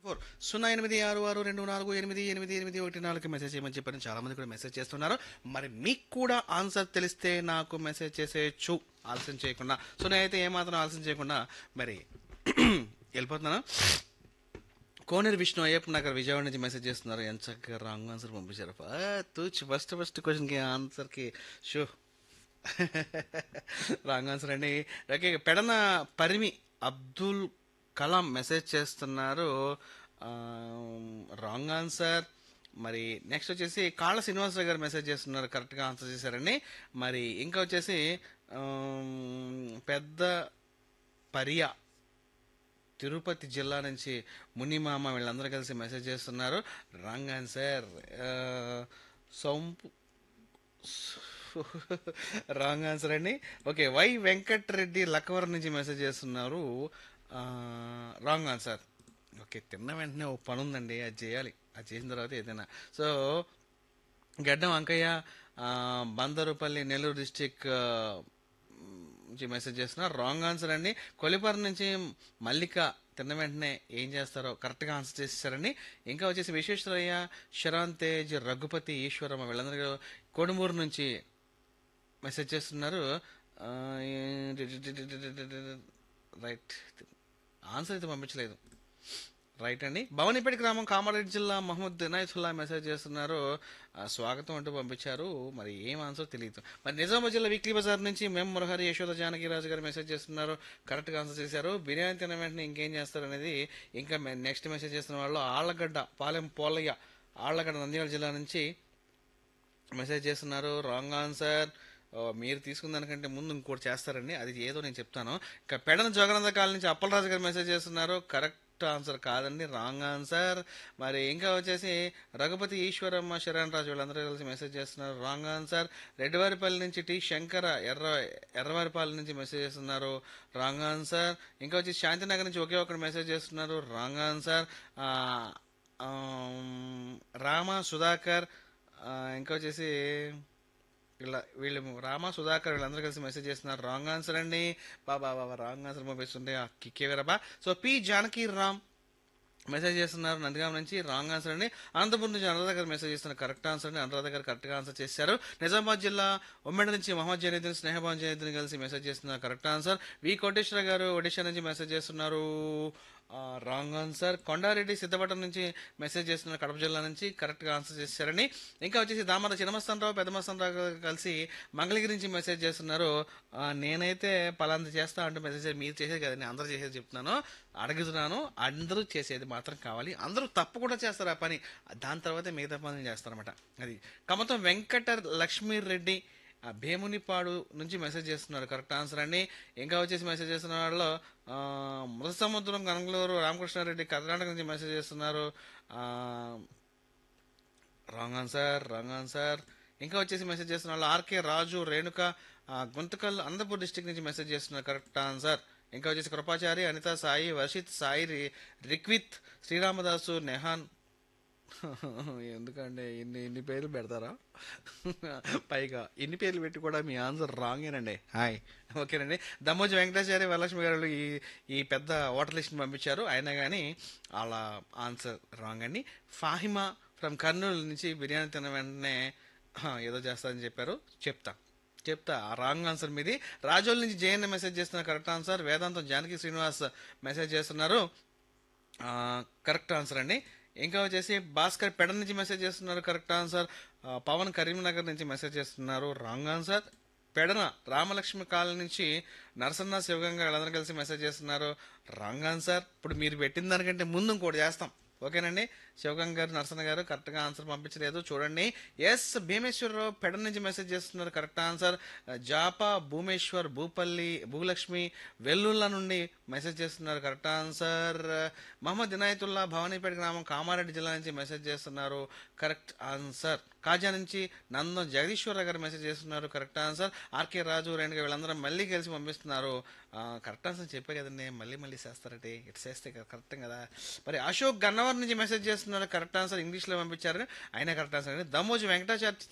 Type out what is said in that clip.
four సున్నా ఎనిమిది ఆరు ఆరు రెండు నాలుగు ఎనిమిది ఎనిమిది ఎనిమిది ఒకటి నాలుగు మెసేజ్ చేయమని చెప్పని చాలా మంది కూడా మెసేజ్ చేస్తున్నారు మరి మీకు కూడా ఆన్సర్ తెలిస్తే నాకు మెసేజ్ చేసేయచ్చు ఆలస్యం చేయకుండా సో నేనైతే ఏమాత్రం ఆలస్యం చేయకుండా మరి వెళ్ళిపోతున్నాను కోనేరు విష్ణు అయ్యప్ప నగర్ విజయవాడ నుంచి మెసేజ్ చేస్తున్నారు ఎంత చక్కగా రాంగ్ ఆన్సర్ పంపించారు ఆ, తూచి ఫస్ట్ ఫస్ట్ క్వశ్చన్కి ఆన్సర్కి షో రాంగ్ ఆన్సర్ అండి ఓకే పెడన పరిమి అబ్దుల్ కలాం మెసేజ్ చేస్తున్నారు రాంగ్ ఆన్సర్ మరి నెక్స్ట్ వచ్చేసి కాళ్ళ శ్రీనివాసరావు గారు మెసేజ్ చేస్తున్నారు కరెక్ట్గా ఆన్సర్ చేశారండి మరి ఇంకా వచ్చేసి ఆమ్, పెద్ద పరియా తిరుపతి జిల్లా నుంచి మునిమామ వీళ్ళందరూ కలిసి మెసేజ్ చేస్తున్నారు wrong answer Sompu wrong answer అండి ఓకే వై వెంకట్ రెడ్డి లక్కవరం నుంచి మెసేజ్ చేస్తున్నారు రాంగ్ ఆన్సర్ ఓకే తిన్న వెంటనే ఓ పని ఉందండి అది చేయాలి అది చేసిన తర్వాత ఏదైనా సో గడ్డం అంకయ్య ఆ, బందరుపల్లి నెల్లూరు డిస్టిక్ నుంచి మెసేజ్ చేస్తున్నారు రాంగ్ ఆన్సర్ అండి కొలిపర్ నుంచి మల్లిక తిన్న వెంటనే ఏం చేస్తారో కరెక్ట్గా ఆన్సర్ చేసేసారండి ఇంకా వచ్చేసి విశ్వేశ్వరయ్య శరాన్ తేజ్ రఘుపతి ఈశ్వరమ్మ వీళ్ళందరూ కోడుమూరు నుంచి మెసేజ్ చేస్తున్నారు ఆ, రైట్ ఆన్సర్ అయితే పంపించలేదు రైట్ అండి భవనిపేట గ్రామం కామారెడ్డి జిల్లా మహమ్మద్ ఇనాయతుల్లా మెసేజ్ చేస్తున్నారు ఆ, స్వాగతం అంటూ పంపించారు మరి ఏం ఆన్సర్ తెలియదు మరి నిజామాబాద్ జిల్లా వీక్లీ బజార్ నుంచి మేము మురహరి యశోద జానకి రాజు గారు మెసేజ్ చేస్తున్నారు కరెక్ట్గా ఆన్సర్ చేశారు బిర్యానీ తిన వెంటనే ఇంకేం చేస్తారు అనేది ఇంకా నెక్స్ట్ మెసేజ్ చేస్తున్న వాళ్ళు ఆళ్ళగడ్డ పాలెం పోలయ్య ఆళ్ళగడ్డ నంద్యాల జిల్లా నుంచి మెసేజ్ చేస్తున్నారు రాంగ్ ఆన్సర్ ఓ, మీరు తీసుకున్న దానికంటే ముందు ఇంకోటి చేస్తారండి అది ఏదో నేను చెప్తాను ఇంకా పెడన జోగనంద కాలనీ నుంచి అప్పలరాజు గారు మెసేజ్ చేస్తున్నారు కరెక్ట్ ఆన్సర్ కాదండి రాంగ్ ఆన్సర్ మరి ఇంకా వచ్చేసి రఘుపతి ఈశ్వరమ్మ శరణ్ రాజు వీళ్ళందరూ కలిసి మెసేజ్ చేస్తున్నారు రాంగ్ ఆన్సర్ రెడ్డివారిపల్లి నుంచి టి శంకర ఎర్ర ఎర్రవారిపల్లి నుంచి మెసేజ్ చేస్తున్నారు రాంగ్ ఆన్సర్ ఇంకా వచ్చి శాంతినగర్ నుంచి ఒకే ఒకటి మెసేజ్ చేస్తున్నారు రాంగ్ ఆన్సర్ ఆ, ఆమ్, రామ సుధాకర్ ఆ, ఇంకా వచ్చేసి వీళ్ళ వీళ్ళు రామ సుధాకర్ వీళ్ళందరూ కలిసి మెసేజ్ చేస్తున్నారు రాంగ్ ఆన్సర్ అండి బాబా బాబా రాంగ్ ఆన్సర్ పంపిస్తుంటే ఆ కిక్కే వేరబా so P Janaki Ram message చేస్తున్నారు నందిగాం నుంచి రాంగ్ ఆన్సర్ అండి అనంతపురం నుంచి అనురాధ గారు మెసేజ్ చేస్తున్నారు కరెక్ట్ ఆన్సర్ అండి అనురాధ గారు కరెక్ట్గా ఆన్సర్ చేశారు నిజామాబాద్ జిల్లా ఉమ్మడి నుంచి మహమ్మద్ జనీద్ని స్నేహభాన్ జనీద్ని కలిసి మెసేజ్ చేస్తున్నారు కరెక్ట్ ఆన్సర్ వి కోటేశ్వర గారు ఒడిషా నుంచి మెసేజ్ చేస్తున్నారు రాంగ్ ఆన్సర్ కొండారెడ్డి సిద్ధపట్నం నుంచి మెసేజ్ చేస్తున్నారు కడప జిల్లా నుంచి కరెక్ట్గా ఆన్సర్ చేశారని ఇంకా వచ్చేసి దామర చిన్నమస్తానరావు పెద్దమస్తానరావు గారు కలిసి మంగళగిరి నుంచి మెసేజ్ చేస్తున్నారు ఆ, నేనైతే పలాంది చేస్తా అంటూ మెసేజ్ మీరు చేసేది కదండి అందరూ చేసేది చెప్తున్నాను అడుగుతున్నాను అందరూ చేసేది మాత్రం కావాలి అందరూ తప్పు కూడా చేస్తారు ఆ పని దాని తర్వాత మిగతా పనులు చేస్తారన్నమాట అది కమతం వెంకట లక్ష్మీ రెడ్డి ఆ భీమునిపాడు నుంచి మెసేజ్ చేస్తున్నారు కరెక్ట్ ఆన్సర్ అండి ఇంకా వచ్చేసి మెసేజ్ చేస్తున్న వాళ్ళు ఆ, మృత సముద్రం గంగళూరు రామకృష్ణారెడ్డి కర్ణాటక నుంచి మెసేజ్ చేస్తున్నారు రాంగ్ ఆన్సర్ రాంగ్ ఆన్సర్ ఇంకా వచ్చేసి మెసేజ్ చేస్తున్న వాళ్ళు ఆర్కే రాజు రేణుక ఆ, గుంతకల్ అనంతపూర్ డిస్టిక్ నుంచి మెసేజ్ చేస్తున్నారు కరెక్ట్ ఆన్సర్ ఇంకా వచ్చేసి కృపాచారి అనిత సాయి వర్షిత్ సాయి రి- రిక్విత్ శ్రీరామదాసు నెహాన్ ఎందుకంటే ఇన్ని ఇన్ని పేర్లు పెడతారా పైగా ఇన్ని పేర్లు పెట్టి కూడా మీ ఆన్సర్ రాంగేనండి హాయ్ ఓకేనండి దమ్మోజి వెంకటేశ్వరి వరలక్ష్మి గారు ఈ ఈ పెద్ద ఓటర్ లిస్ట్ని పంపించారు అయినా కానీ వాళ్ళ ఆన్సర్ రాంగ్ అండి ఫాహిమా ఫ్రమ్ కర్నూలు నుంచి బిర్యానీ తిన్న వెంటనే "హా, ఏదో చేస్తారని చెప్పారు చెప్తా చెప్తా రాంగ్ ఆన్సర్ మీది రాజోల్ నుంచి జేఎన్ మెసేజ్ చేస్తున్నారు correct answer Vedantam Janaki Srinivas message చేస్తున్నారు ఆ, కరెక్ట్ ఆన్సర్ అండి ఇంకా వచ్చేసి భాస్కర్ పెడ నుంచి మెసేజ్ చేస్తున్నారు కరెక్ట్ ఆన్సర్ ఆ, పవన్ కరీంనగర్ నుంచి మెసేజ్ చేస్తున్నారు wrong answer Pedana Ramalakshmi colony నుంచి నరసన్న శివగంగా వీళ్ళందరూ కలిసి మెసేజ్ చేస్తున్నారు రాంగ్ ఆన్సర్ ఇప్పుడు మీరు పెట్టిన దానికంటే ముందు ఇంకోటి చేస్తాం ఓకేనండి శివగంగ గారు నరసన్న గారు కరెక్ట్గా ఆన్సర్ పంపించలేదు చూడండి ఎస్ భీమేశ్వరరావు పెడ నుంచి మెసేజ్ చేస్తున్నారు కరెక్ట్ ఆన్సర్ జాపా భూమేశ్వర్ భూపల్లి భూలక్ష్మి వెల్లుల్లా నుండి మెసేజ్ చేస్తున్నారు కరెక్ట్ ఆన్సర్ మహమ్మద్ ఇనాయతుల్లా భవానీపేట గ్రామం కామారెడ్డి జిల్లా నుంచి మెసేజ్ చేస్తున్నారు కరెక్ట్ ఆన్సర్ కాజా నుంచి నందం జగదీశ్వరరావు గారు మెసేజ్ చేస్తున్నారు correct answer RK Raju Renuga వీళ్ళందరూ మళ్ళీ కలిసి పంపిస్తున్నారు ఆ, కరెక్ట్ ఆన్సర్ చెప్పే కదండి మళ్ళీ మళ్ళీ చేస్తారటే ఇటు చేస్తే కరెక్ట్ కదా మరి అశోక్ గన్నవర్ నుంచి మెసేజ్ చేస్తున్నారు కరెక్ట్ ఆన్సర్ ఇంగ్లీష్లో పంపించారు అయినా కరెక్ట్ ఆన్సర్ అండి దమ్మోజు వెంకటాచార్య